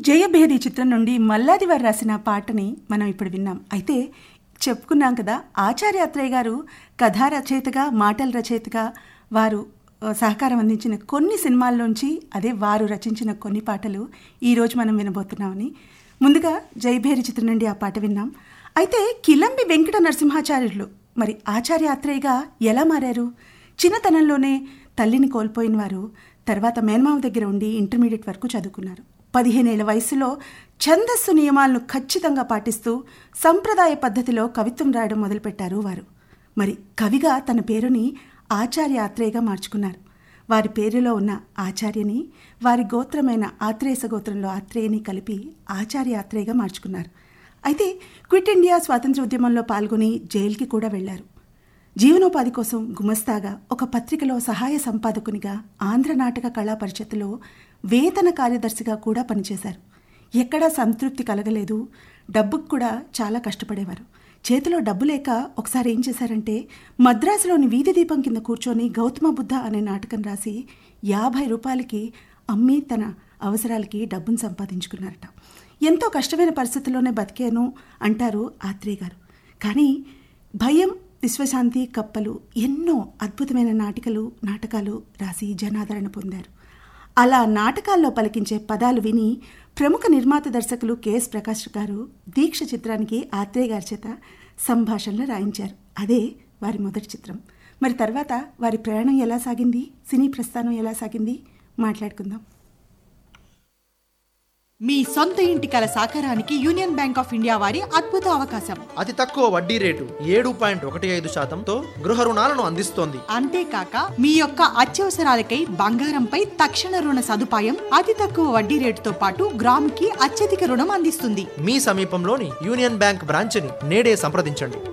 జయభేరి చిత్రం నుండి మల్లాది వారు రాసిన పాటని మనం ఇప్పుడు విన్నాం అయితే చెప్పుకున్నాం కదా ఆచార్య అత్రేయ గారు కథా రచయితగా మాటల రచయితగా వారు ఆ, సహకారం అందించిన కొన్ని సినిమాల్లోంచి అదే వారు రచించిన కొన్ని పాటలు ఈరోజు మనం వినబోతున్నామని ముందుగా జయభేరి చిత్రం నుండి ఆ పాట విన్నాం అయితే కిలంబి వెంకట నరసింహాచార్యులు మరి ఆచార్య అత్రేయగా ఎలా మారారు చిన్నతనంలోనే తల్లిని కోల్పోయిన వారు తర్వాత మేనమామ దగ్గర ఉండి ఇంటర్మీడియట్ వరకు చదువుకున్నారు పదిహేనేళ్ల వయసులో ఛందస్సు నియమాలను ఖచ్చితంగా పాటిస్తూ సంప్రదాయ పద్ధతిలో కవిత్వం రాయడం మొదలుపెట్టారు వారు మరి కవిగా తన పేరుని ఆచార్య ఆత్రేయగా మార్చుకున్నారు వారి పేరులో ఉన్న ఆచార్యని వారి గోత్రమైన ఆత్రేయస గోత్రంలో ఆత్రేయని కలిపి ఆచార్య ఆత్రేయగా మార్చుకున్నారు అయితే క్విట్ ఇండియా స్వాతంత్ర ఉద్యమంలో పాల్గొని జైలుకి కూడా వెళ్లారు జీవనోపాధి కోసం గుమస్తాగా ఒక పత్రికలో సహాయ సంపాదకునిగా ఆంధ్ర నాటక కళా పరిషత్తులో వేతన కార్యదర్శిగా కూడా పనిచేశారు ఎక్కడా సంతృప్తి కలగలేదు డబ్బుకు కూడా చాలా కష్టపడేవారు చేతిలో డబ్బు లేక ఒకసారి ఏం చేశారంటే మద్రాసులోని వీధి దీపం కింద కూర్చొని గౌతమ బుద్ధ అనే నాటకం రాసి యాభై రూపాయలకి అమ్మి తన అవసరాలకి డబ్బును సంపాదించుకున్నారట ఎంతో కష్టమైన పరిస్థితుల్లోనే బతికాను అంటారు ఆత్రేయ గారు కానీ భయం విశ్వశాంతి కప్పలు ఎన్నో అద్భుతమైన నాటికలు నాటకాలు రాసి జనాదరణ పొందారు అలా నాటకాల్లో పలికించే పదాలు విని ప్రముఖ నిర్మాత దర్శకులు కెఎస్ ప్రకాష్ గారు దీక్ష చిత్రానికి ఆత్రేయ గారి చేత సంభాషణలు రాయించారు అదే వారి మొదటి చిత్రం మరి తర్వాత వారి ప్రయాణం ఎలా సాగింది సినీ ప్రస్థానం ఎలా సాగింది మాట్లాడుకుందాం మీ సొంత ఇంటి కల సాకారానికి యూనియన్ బ్యాంక్ ఆఫ్ ఇండియా వారి అద్భుత అవకాశం అతి తక్కువ వడ్డీ రేటు ఏడు పాయింట్ ఒకటి ఐదు శాతంతో గృహ రుణాలను అందిస్తోంది అంతేకాక మీ యొక్క అత్యవసరాలకై బంగారంపై తక్షణ రుణ సదుపాయం అతి తక్కువ వడ్డీ రేటుతో పాటు గ్రాముకి అత్యధిక రుణం అందిస్తుంది మీ సమీపంలోని యూనియన్ బ్యాంక్ బ్రాంచ్ని నేడే సంప్రదించండి